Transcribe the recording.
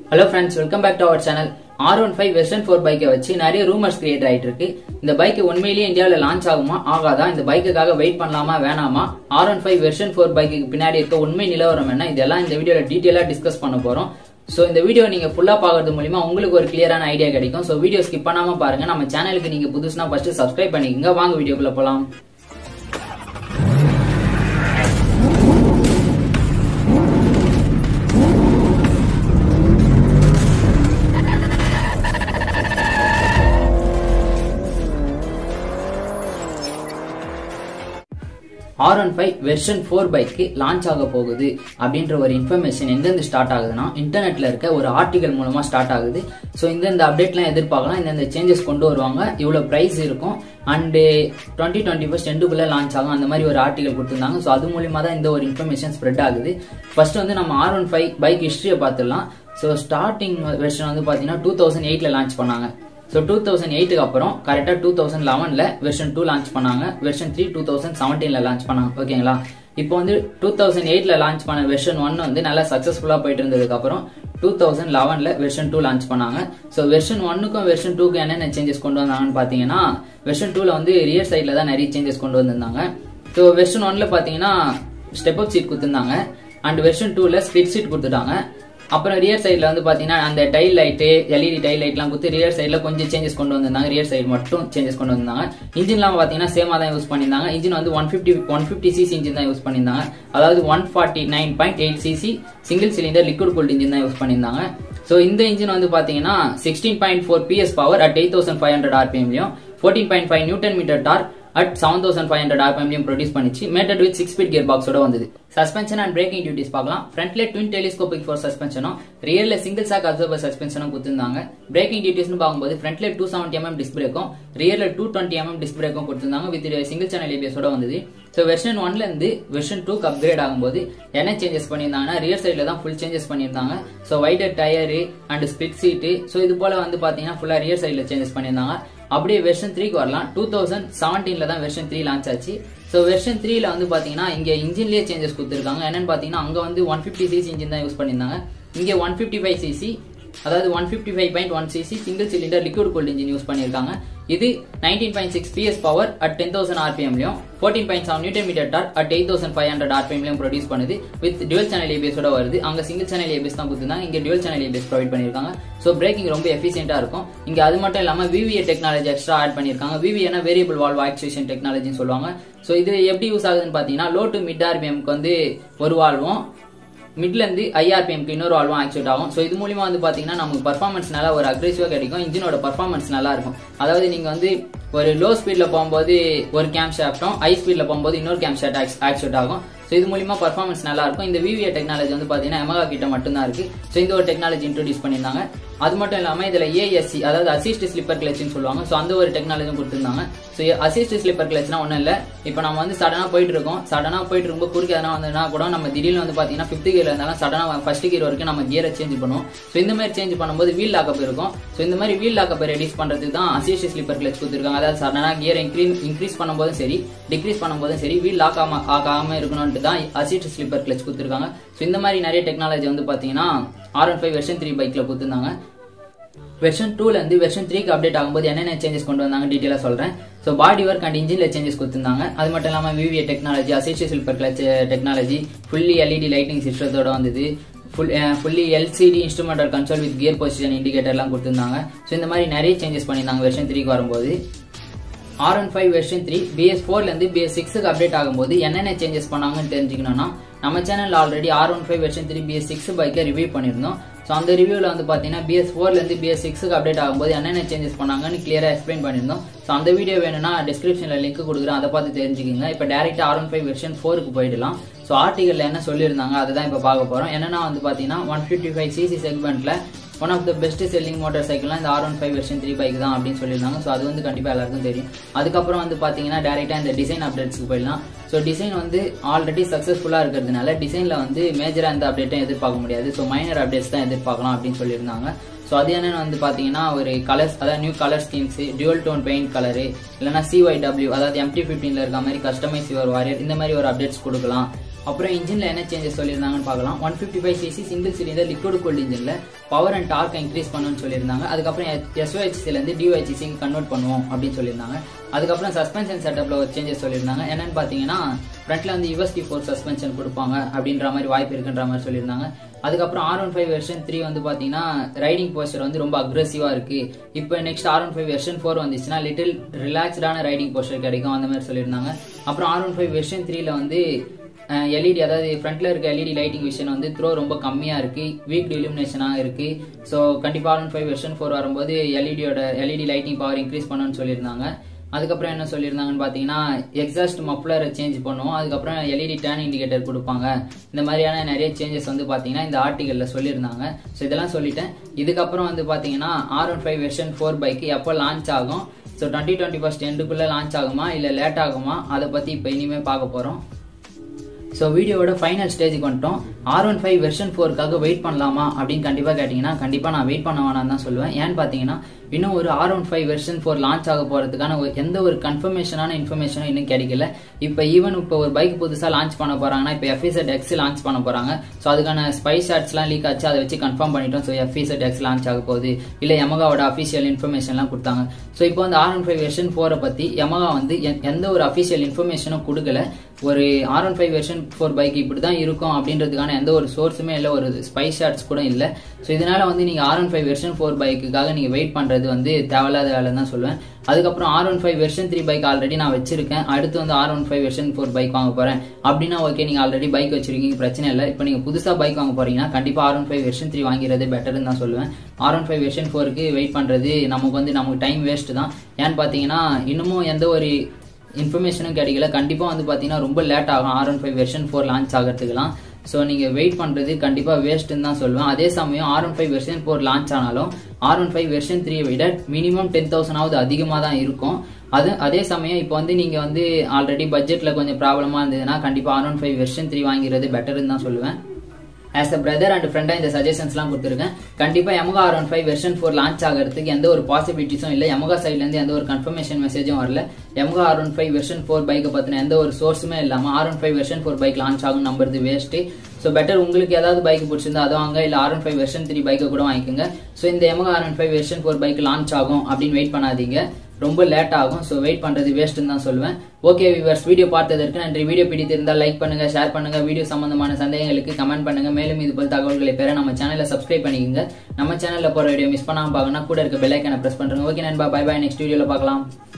hello friends welcome back to our channel R one five வெஸ்டர்ன் four பைக்கை வச்சு நிறைய ரூமர்ஸ் கிரியேட் ஆயிட்டு இருக்கு இந்த பைக் உண்மையிலேயே இந்தியாவில் லான்ச் ஆகுமா ஆகாதா இந்த பைக்குக்காக வெயிட் பண்ணலாமா வேணாமா R one five version four பைக்கு பின்னாடி இருக்க உண்மை நிலவரம் என்ன இதெல்லாம் இந்த வீடியோல டீட்டெயிலா டிஸ்கஸ் பண்ண போறோம் ஸோ இந்த வீடியோ நீங்க ஃபுல்லா பார்க்கறது மூலியமா உங்களுக்கு ஒரு கிளியரான ஐடியா கிடைக்கும் ஸோ வீடியோ ஸ்கிப் பண்ணாம பாருங்க நம்ம சேனலுக்கு நீங்க புதுசுனா ஃபர்ஸ்ட் சப்ஸ்கிரைப் பண்ணிக்கோங்க வாங்க வீடியோக்குள்ள போலாம் R one five version four bike launch ஆக போகுது அப்படின்ற ஒரு இன்ஃபர்மேஷன் எங்கேருந்து ஸ்டார்ட் ஆகுதுன்னா இன்டர்நெட்ல இருக்க ஒரு ஆர்டிகல் மூலமா ஸ்டார்ட் ஆகுது ஸோ இந்தந்த அப்டேட்லாம் எதிர்பார்க்கலாம் இந்தந்த சேஞ்சஸ் கொண்டு வருவாங்க இவ்வளோ ப்ரைஸ் இருக்கும் அண்டு டுவெண்ட்டி டுவெண்ட்டி ஃபஸ்ட் எண்டுக்குள்ளே லான்ச் ஆகும் அந்த மாதிரி ஒரு ஆர்டிகல் கொடுத்துருந்தாங்க ஸோ அது மூலியமா தான் இந்த ஒரு இன்ஃபர்மேஷன் ஸ்ப்ரெட் ஆகுது ஃபர்ஸ்ட் வந்து நம்ம ஆர் ஒன் ஃபைவ் பைக் ஹிஸ்ட்ரியை பார்த்துடலாம் ஸோ ஸ்டார்டிங் வெர்ஷன் வந்து பார்த்தீங்கன்னா டூ தௌசண்ட் எயிட்டில் லான்ச் பண்ணாங்க ஸோ டூ தௌசண்ட் எயிட்டுக்கு அப்புறம் கரெக்டாக டூ தௌசண்ட் லெவனில் வெர்ஷன் டூ லான்ச் பண்ணாங்க வெர்ஷன் த்ரீ டூ தௌசண்ட் செவன்டீனில் லான்ச் பண்ணாங்க ஓகேங்களா இப்போ வந்து டூ தௌசண்ட் எயிட்டில் லான்ச் பண்ண வெர்ஷன் ஒன் வந்து நல்லா சக்ஸஸ்ஃபுல்லாக போயிட்டு இருந்ததுக்கப்புறம் டூ தௌசண்ட் லெவனில் வெர்ஷன் டூ லான்ச் பண்ணாங்க ஸோ வெர்ஷன் ஒன்னுக்கும் வெர்ஷன் டூக்கும் என்னென்ன சேஞ்சஸ் கொண்டு வந்தாங்கன்னு பார்த்தீங்கன்னா வெர்ஷன் டூவில் வந்து ரியர் சைடில் தான் நிறைய சேஞ்சஸ் கொண்டு வந்திருந்தாங்க ஸோ வெர்ஷன் ஒன்ல பார்த்தீங்கன்னா ஸ்டெப் அப் சீட் கொடுத்துருந்தாங்க அண்ட் வெர்ஷன் டூவில் ஸ்பிட் சீட் கொடுத்துட்டாங்க அப்புறம் ரியர் சைடில் வந்து பார்த்தீங்கன்னா அந்த டைல் லைட்டு எல்இடி டைல் லைட்லாம் கொடுத்து ரியர் சைடில் கொஞ்சம் சேஞ்சஸ் கொண்டு வந்திருந்தாங்க ரியர் சைடு மட்டும் சேஞ்சஸ் கொண்டு வந்தாங்க இன்ஜின்லாம் பார்த்தீங்கன்னா சேமாக தான் யூஸ் பண்ணியிருந்தாங்க இன்ஜின் வந்து one fifty one fifty CC engine தான் யூஸ் பண்ணியிருந்தாங்க அதாவது one forty nine point eight CC single cylinder liquid cooled engine தான் யூஸ் பண்ணியிருந்தாங்க ஸோ இந்த இன்ஜின் வந்து பார்த்தீங்கன்னா sixteen point four PS power at eight thousand five hundred ஆர்பிஎம்லையும் fourteen point five newton metre torque at seven thousand five hundred ஆர்பிஎம்லையும் produce பண்ணிச்சு mated with six speed gear பாக்ஸோட வந்தது சஸ்பென்ஷன் அண்ட் பிரேக்கிங் டியூட்டிஸ் பார்க்கலாம் ஃப்ரண்ட்ல twin telescopic fork சஸ்பென்ஷனும் ரியர்ல single shock absorber சஸ்பென்ஷனும் கொடுத்திருந்தாங்க பிரேக்கிங் டியூட்டிஸ்னு பார்க்கும்போது ஃப்ரண்ட்ல டூ செவன்டி எம்எம் டிஸ்க் பிரேக்கும் ரியர்ல டூ டுவெண்ட்டி எம்எம் டிஸ்க் பிரேக்கும் கொடுத்திருந்தாங்க வித் சிங்கிள் சேனல் ஏபிஎஸோட வந்தது ஸோ வெர்ஷன் ஒன்ல இருந்து வெர்ஷன் டூக்கு அப்கிரேட் ஆகும்போது என்ன சேஞ்சஸ் பண்ணியிருந்தாங்கன்னா ரியர் சைடில் தான் ஃபுல் சேஞ்சஸ் பண்ணியிருந்தாங்க so wider tyre and split seat so இது போல வந்து பார்த்தீங்கன்னா ஃபுல்லாக ரியர் சைடில் சேஞ்சஸ் பண்ணியிருந்தாங்க அப்படியே வெர்ஷன் த்ரீக்கு வரலாம் டூ தௌசண்ட் செவன்டீன்ல தான் வெர்ஷன் த்ரீ லான்ச் ஆச்சு ஸோ வெர்ஷன் த்ரீல வந்து பார்த்தீங்கன்னா இங்கே இன்ஜின்லேயே சேஞ்சஸ் கொடுத்துருக்காங்க என்னன்னு பார்த்தீங்கன்னா அங்கே வந்து ஒன் ஃபிஃப்டி சிசி இன்ஜின் தான் யூஸ் பண்ணியிருந்தாங்க இங்கே ஒன் ஃபிஃப்டி ஃபைவ் சிசி அதாவது one fifty five point one CC single cylinder liquid cooled engine use பண்ணியிருக்காங்க இது nineteen point six PS power at ten thousand ஆர்பிஎம்லையும் fourteen point seven newton metre torque at eight thousand five hundred ஆர்பிஎம்லையும் produce பண்ணுது with dual channel ஏபிஎஸோட வருது அங்கே single channel ABS தான் கொடுத்துருந்தாங்க இங்கே டுவல் சேனல் ஏபிஎஸ் ப்ரொவைட் பண்ணியிருக்காங்க ஸோ பிரேக்கிங் ரொம்ப எஃபிஷியன்ட்டாக இருக்கும் இங்கே அது மட்டும் இல்லாமல் விவிஏ டெக்னாலஜி எக்ஸ்ட்ரா ஆட் பண்ணியிருக்காங்க விவிஏனா வேரியபிள் வால்வ் ஆக்சுவேஷன் டெக்னாலஜின்னு சொல்லுவாங்க ஸோ இது எப்படி யூஸ் ஆகுதுன்னு பார்த்தீங்கன்னா லோ டு மிட் ஆர்பிஎம்க்கு வந்து ஒரு வால்வும் மிட்ல இருந்து ஐஆர்பிஎம்க்கு இன்னொரு ஆல்வம் ஆக்சுவேட் ஆகும் ஸோ இது மூலியமா வந்து பாத்தீங்கன்னா நமக்கு பர்ஃபார்மன்ஸ் நல்லா ஒரு அக்ரெசிவா கிடைக்கும் இன்ஜினோட பர்ஃபார்மன்ஸ் நல்லா இருக்கும் அதாவது நீங்க வந்து ஒரு லோ ஸ்பீட்ல போகும்போது ஒரு கேம் ஷாஃப்டும் ஹை ஸ்பீட்ல போகும்போது இன்னொரு கேம் ஷாட் ஆக்சுவேட் ஆகும் ஸோ இது மூலியமா பர்ஃபார்மன்ஸ் நல்லா இருக்கும் இந்த விவிஏ டெக்னாலஜி வந்து பாத்தீங்கன்னா எமகா கிட்ட மட்டும்தான் இருக்கு ஸோ இந்த ஒரு டெக்னாலஜி இன்ட்ரோடியூஸ் பண்ணியிருந்தாங்க அது மட்டும் இல்லாம இதுல ஏஎஸ்சி அதாவது அசிஸ்ட் ஸ்லிப்பர் கிளச்னு சொல்லுவாங்க ஸோ அந்த ஒரு டெக்னாலஜியும் கொடுத்துருந்தாங்க ஸோ அசிஸ்ட் ஸ்லிப்பர் கிளச்னா ஒன்றும் இல்லை இப்போ நம்ம வந்து சடனா போயிட்டு இருக்கோம் சடனா போயிட்டு இருக்கும்போது குறுக்க எதனா வந்ததுன்னா கூட நம்ம திடீர்னு வந்து பாத்தீங்கன்னா ஃபிஃப்த் கியர் இருந்தாலும் சடனா ஃபர்ஸ்ட் கியர் வரைக்கும் நம்ம கியரை சேஞ்ச் பண்ணுவோம் ஸோ இந்த மாதிரி சேஞ்ச் பண்ணும்போது வீல் லாக்கப் இருக்கும் ஸோ இந்த மாதிரி வீல் லாக்கப் ரெடியூஸ் பண்றதுக்கு தான் அசிஸ்ட் ஸ்லிப்பர் கிளச் கொடுத்துருக்காங்க அதாவது சடனா கியர் இன்க்ரீஸ் இன்க்ரீஸ் பண்ணும்போதும் சரி டிக்ரீஸ் பண்ணும்போதும் சரி வீல் லாக் ஆகாம ஆகாம இருக்கணும்ட்டு தான் அசிஸ்ட் ஸ்லிப்பர் கிளச் கொடுத்துருக்காங்க ஸோ இந்த மாதிரி நிறைய டெக்னாலஜி வந்து பாத்தீங்கன்னா R one five version three பைக்ல கொடுத்துருந்தாங்க வெர்ஷன் டூல இருந்து வெர்ஷன் த்ரீக்கு அப்டேட் ஆகும்போது என்னென்ன சேஞ்சஸ் கொண்டு வந்தாங்க டீட்டெயிலாக சொல்றேன் ஸோ பாடி ஒர்க் அண்ட் இன்ஜின்ல சேஞ்சஸ் கொடுத்துருந்தாங்க அது மட்டும் இல்லாமல் VVA technology assist slipper clutch technology fully LED lighting சிஸ்டத்தோட வந்தது full fully LCD instrumental console with gear position இண்டிகேட்டர்லாம் கொடுத்துருந்தாங்க ஸோ இந்த மாதிரி நிறைய சேஞ்சஸ் பண்ணியிருந்தாங்க வெர்ஷன் த்ரீக்கு வரும்போது R one five version three BS ஃபோர்லேருந்து பிஎஸ் சிக்ஸுக்கு அப்டேட் ஆகும்போது என்னென்ன சேஞ்சஸ் பண்ணாங்கன்னு தெரிஞ்சுக்கணும்னா நம்ம channel already R one five version three BS six பைக்கை ரிவ்யூ பண்ணியிருந்தோம் ஸோ அந்த ரிவ்யூவில் வந்து பார்த்தீங்கன்னா பிஎஸ் ஃபோர்லேருந்து பிஎஸ் சிக்ஸுக்கு அப்டேட் ஆகும்போது என்னென்ன சேஞ்சஸ் பண்ணாங்கன்னு கிளியராக எக்ஸ்பிளைன் பண்ணியிருந்தோம் ஸோ அந்த வீடியோ வேணும்னா டிஸ்கிரிப்ஷனில் லிங்க் கொடுக்குறேன் அதை பார்த்து தெரிஞ்சுக்கோங்க இப்போ டேரெக்டாக ஆர் ஒன் ஃபைவ் வெர்ஷன் ஃபோருக்கு போயிடலாம் ஸோ ஆர்டிகலில் என்ன சொல்லியிருந்தாங்க அதை தான் இப்போ பார்க்க போகிறோம் என்னென்னா வந்து பார்த்தீங்கன்னா ஒன் ஃபிஃப்டி ஃபைவ் சிசி செக்மெண்ட்டில் one of the best selling motor சைக்கிள்லாம் இந்த R one five version three bike தான் அப்படின்னு சொல்லியிருந்தாங்க ஸோ அது வந்து கண்டிப்பாக எல்லாருக்கும் தெரியும் அதுக்கப்புறம் வந்து பார்த்தீங்கன்னா டேரெக்டாக இந்த டிசைன் அப்டேட்ஸ்க்கு போயிடலாம் ஸோ டிசைன் வந்து ஆல்ரெடி சக்ஸஸ்ஃபுல்லாக இருக்கிறதுனால டிசைனில் வந்து மேஜராக எந்த அப்டேட்டும் எதிர்பார்க்க முடியாது ஸோ மைனர் அப்டேட்ஸ் தான் எதிர்பார்க்கலாம் அப்படின்னு சொல்லியிருந்தாங்க ஸோ அது என்னன்னு வந்து பார்த்தீங்கன்னா ஒரு கலர்ஸ் அதாவது new colour schemes dual tone paint colour இல்லைனா சிஒய் டபிள்யூ அதாவது எம்டி ஃபிஃப்டீனில் இருக்க மாதிரி கஸ்டமைஸ் யுவர் வாரியர் இந்த மாதிரி ஒரு அப்டேட்ஸ் கொடுக்கலாம் அப்புறம் இன்ஜின்ல என்ன சேஞ்சஸ் சொல்லியிருந்தாங்கன்னு பார்க்கலாம் one fifty five CC single cylinder liquid cooled இன்ஜின்ல பவர் அண்ட் டார்க் இன்க்ரீஸ் பண்ணணும்னு சொல்லியிருந்தாங்க அதுக்கப்புறம் எஸ்ஓஹெச்சில இருந்து டிஓஹெச்சிசிக்கு கன்வெர்ட் பண்ணுவோம் அப்படின்னு சொல்லியிருந்தாங்க அதுக்கப்புறம் சஸ்பென்ஷன் செட்டப்ல ஒரு சேஞ்சஸ் சொல்லியிருந்தாங்க என்னன்னு பாத்தீங்கன்னா ஃப்ரண்ட்ல வந்து யூஎஸ்டி ஃபோர் சஸ்பென்ஷன் கொடுப்பாங்க அப்படின்ற மாதிரி வாய்ப்பு இருக்குன்ற மாதிரி சொல்லியிருந்தாங்க அதுக்கப்புறம் R one five version three வந்து பாத்தீங்கன்னா ரைடிங் போஸ்டர் வந்து ரொம்ப அக்ரெசிவா இருக்கு இப்போ next R one five version four வந்துச்சுன்னா லிட்டில் ரிலாக்ஸ்டான ரைடிங் போஸ்டர் கிடைக்கும் அந்த மாதிரி சொல்லியிருந்தாங்க அப்புறம் ஆர் ஒன் ஃபைவ் வெர்ஷன் த்ரீல வந்து எல்இடி அதாவது ஃப்ரண்ட்ல இருக்க எல்இடி லைட்டிங் விஷன் வந்து த்ரோ ரொம்ப கம்மியா இருக்கு வீக் இலுமினேஷனா இருக்கு ஸோ கண்டிப்பா R one five version four வரும்போது எல்இடியோட எல்இடி லைட்டிங் பவர் இன்க்ரீஸ் பண்ணணும்னு சொல்லியிருந்தாங்க அதுக்கப்புறம் என்ன சொல்லியிருந்தாங்கன்னு பார்த்தீங்கன்னா எக்ஸாஸ்ட் மப்ளரை சேஞ்ச் பண்ணுவோம் அதுக்கப்புறம் எல்இடி டேன் இண்டிகேட்டர் கொடுப்பாங்க இந்த மாதிரியான நிறைய சேஞ்சஸ் வந்து பார்த்தீங்கன்னா இந்த ஆர்டிகலில் சொல்லியிருந்தாங்க ஸோ இதெல்லாம் சொல்லிட்டேன் இதுக்கப்புறம் வந்து பார்த்தீங்கன்னா R one five version four bike எப்போ லான்ச் ஆகும் ஸோ டுவெண்ட்டி டுவெண்ட்டி ஃபஸ்ட் எண்டுக்குள்ளே லான்ச் ஆகுமா இல்லை லேட் ஆகுமா அதை பற்றி இப்போ இனிமேல் பார்க்க போகிறோம் ஸோ வீடியோவோட ஃபைனல் ஸ்டேஜுக்கு வந்துட்டோம் ஆர் ஒன் ஃபைவ் வெர்ஷன் ஃபோருக்காக வெயிட் பண்ணலாமா அப்படின்னு கண்டிப்பாக கேட்டிங்கன்னா கண்டிப்பாக நான் வெயிட் பண்ண வேணாம் தான் சொல்லுவேன் ஏன்னு பார்த்தீங்கன்னா இன்னும் ஒரு R one five version four launch ஆக போகிறதுக்கான ஒரு எந்த ஒரு கன்ஃபர்மேஷனான இன்ஃபர்மேஷனும் இன்னும் கிடைக்கல இப்போ ஈவன் இப்போ ஒரு பைக் புதுசாக லான்ச் பண்ண போகிறாங்கன்னா இப்போ எஃப்இசட் எக்ஸ் லான்ச் பண்ண போகிறாங்க ஸோ அதுக்கான ஸ்பை ஷாட்ஸ்லாம் லீக் ஆச்சு அதை வச்சு கன்ஃபார்ம் பண்ணிட்டோம் ஸோ எஃப்இசட் எக்ஸ் லான்ச் ஆக போகுது இல்லை எமகாவோட அஃபிஷியல் இன்ஃபர்மேஷன்லாம் கொடுத்தாங்க ஸோ இப்போ வந்து ஆர் ஒன் ஃபைவ் வெர்ஷன் ஃபோரை பற்றி எமகா வந்து எந்த ஒரு அஃபிஷியல் இன்ஃபர்மேஷனும் கொடுக்கல ஒரு R one five version four bike இப்படி தான் இருக்கும் அப்படின்றதுக்கான எந்த ஒரு சோர்ஸுமே இல்லை ஒரு ஸ்பை ஷாட்ஸ் கூட இல்லை ஸோ இதனால வந்து நீங்கள் R one five version four பைக்குக்காக நீங்கள் வெயிட் பண்ணுறது வந்து தேவையில்லாத வேலை தான் சொல்லுவேன் அதுக்கப்புறம் R one five version three bike already நான் வச்சிருக்கேன் அடுத்து வந்து R one five version four bike வாங்க போறேன் அப்படின்னா ஓகே நீங்க ஆல்ரெடி பைக் வச்சிருக்கீங்க பிரச்சனை இல்லை இப்போ நீங்க புதுசா பைக் வாங்க போறீங்கன்னா கண்டிப்பா R one five version three வாங்கிறது பெட்டர்னு தான் சொல்லுவேன் ஆர் ஒன் ஃபைவ் வெர்ஷன் ஃபோருக்கு வெயிட் பண்றது நமக்கு வந்து நமக்கு டைம் வேஸ்ட் தான் ஏன்னு பாத்தீங்கன்னா இன்னமும் எந்த ஒரு இன்ஃபர்மேஷனும் கிடைக்கல கண்டிப்பாக வந்து பார்த்தீங்கன்னா ரொம்ப லேட் ஆகும் R one five version four launch ஆகிறதுக்குலாம் ஸோ நீங்கள் வெயிட் பண்ணுறது கண்டிப்பாக வேஸ்ட்டுன்னு தான் சொல்லுவேன் அதே சமயம் R one five version four launch ஆனாலும் ஆர் ஒன் ஃபைவ் வெர்ஷன் த்ரீயை விட மினிமம் டென் தௌசண்டாவது அதிகமாக தான் இருக்கும் அது அதே சமயம் இப்போ வந்து நீங்கள் வந்து ஆல்ரெடி பட்ஜெட்டில் கொஞ்சம் ப்ராப்ளமாக இருந்ததுன்னா கண்டிப்பாக R one five version three வாங்கிறது பெட்டர்னு தான் சொல்லுவேன் ஆஸ் அ பிரதர் அண்ட் ஃப்ரெண்டா இந்த சஜஷன்ஸ்லாம் கொடுத்துருக்கேன் கண்டிப்பா Yamaha R one five version four launch ஆகிறதுக்கு எந்த ஒரு பாசிபிலிட்டிஸும் இல்லை எமகா சைட்ல இருந்து எந்த ஒரு கன்ஃபர்மேஷன் மெசேஜும் வரல Yamaha R one five version four பைக்கை பத்தின எந்த ஒரு சோர்ஸுமே இல்லாம R one five version four bike launch ஆகும் நம்புறது வேஸ்ட் ஸோ பெட்டர் உங்களுக்கு ஏதாவது பைக் பிடிச்சிருந்தா அதை வாங்க இல்லை R one five version three பைக்கை கூட வாங்கிக்கோங்க ஸோ இந்த Yamaha R one five version four bike launch ஆகும் அப்படின்னு வெயிட் பண்ணாதீங்க ரொம்ப லேட் ஆகும் ஸோ வெயிட் பண்றது வேஸ்ட்னு தான் சொல்லுவேன் ஓகே விவர்ஸ் வீடியோ பார்த்ததற்கு நன்றி வீடியோ பிடித்திருந்தால் லைக் பண்ணுங்க ஷேர் பண்ணுங்க வீடியோ சம்பந்தமான சந்தேகங்களுக்கு கமெண்ட் பண்ணுங்க மேலும் இது போல் தகவல்களை பெற நம்ம சேனலை சப்ஸ்கிரைப் பண்ணிக்கோங்க நம்ம சேனல்ல போற வீடியோ மிஸ் பண்ணாம பார்க்கணும் கூட இருக்க பெல் ஐக்கனை பிரஸ் பண்ணுங்க ஓகே நண்பா பை பை நெக்ஸ்ட் வீடியோல பார்க்கலாம்